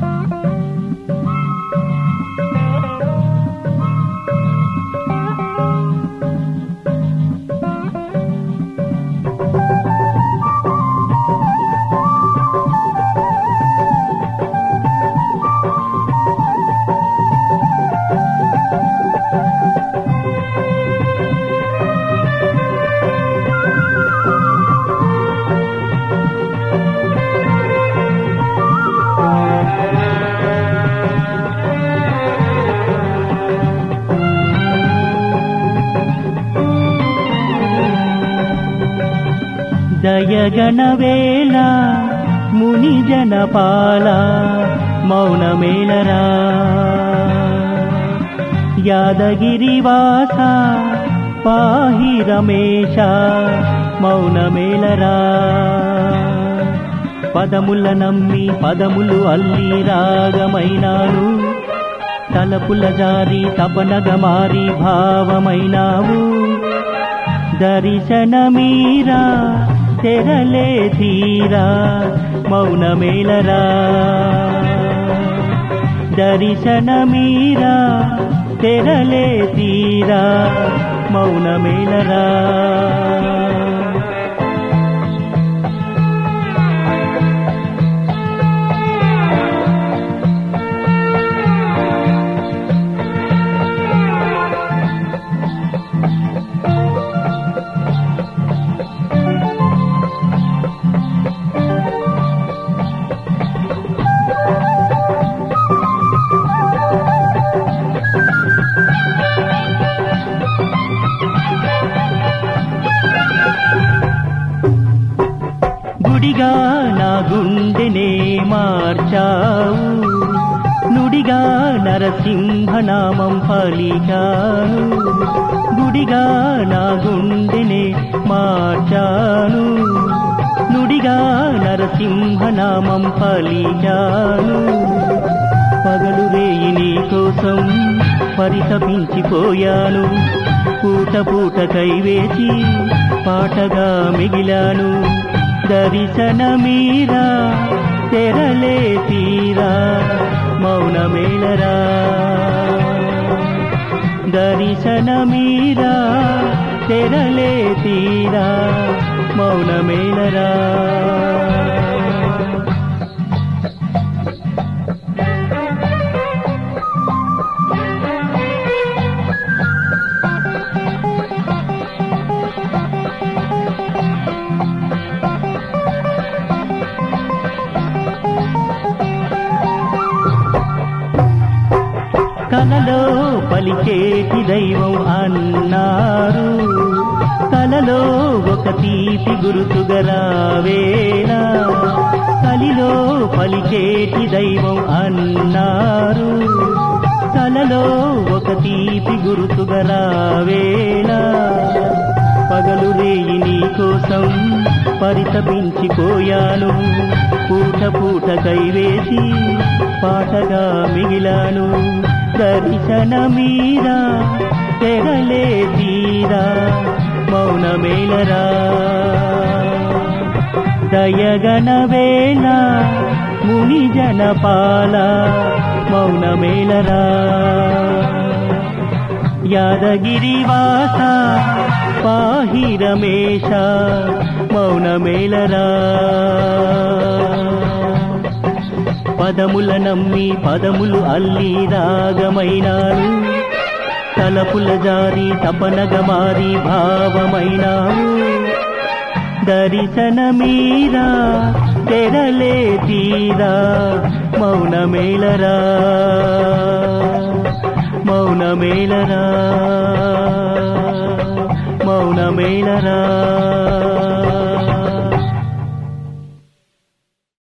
దయగణవేళ ముని జనపాల మౌనమేలరా యాదగిరివాస పాహి రమేశ మౌనమేలరా పదముల నమ్మి పదములు అల్లి రాగమైనాను తలపుల జారి తపనగ మారి భావమైనావు దర్శనమీరా తెరలే తీరా మౌనమేలరా దర్శనమీరా తెరలే తీరా మౌనమేలరా గుడిగా నా గుండెనే మార్చావు నుడిగా నరసింహనామం పలికాను గుడిగా నా గుండెనే మార్చాను నుడిగా నరసింహనామం పలికాను పగలు రేయి నీ కోసం పరితపించిపోయాను పూట పూట కైవేసి పాటగా మిగిలాను దర్శనమీరా తెరలే తీరా మౌనమేలరా దర్శనమీరా తెరలే తీరా మౌనమేలరా కలలో పలికేటి దైవం అన్నారు కలలో ఒక తీపి గురుతుగా రావేలా కలిలో పలికేటి దైవం అన్నారు కలలో ఒక తీపి గురుతుగా రావేలా పగలు రేయి నీ కోసం పరితపించిపోయాను పూట పూట కైవేసి పాటగా మిగిలాను దర్శనమీరా తెరలే తీరా మౌనమేలరా దయగణవేళ ముని జనపాల మౌనమేలరా యాదగిరివాస పాహి రమేశ మౌనమేలరా పదముల నమ్మి పదములు అల్లి రాగమైనాను తలపుల జారి తపనగ మారి భావమైనావు దర్శనమీరా తెరలే తీరా మౌనమేలరా మౌనమేలరా మౌనమేలరా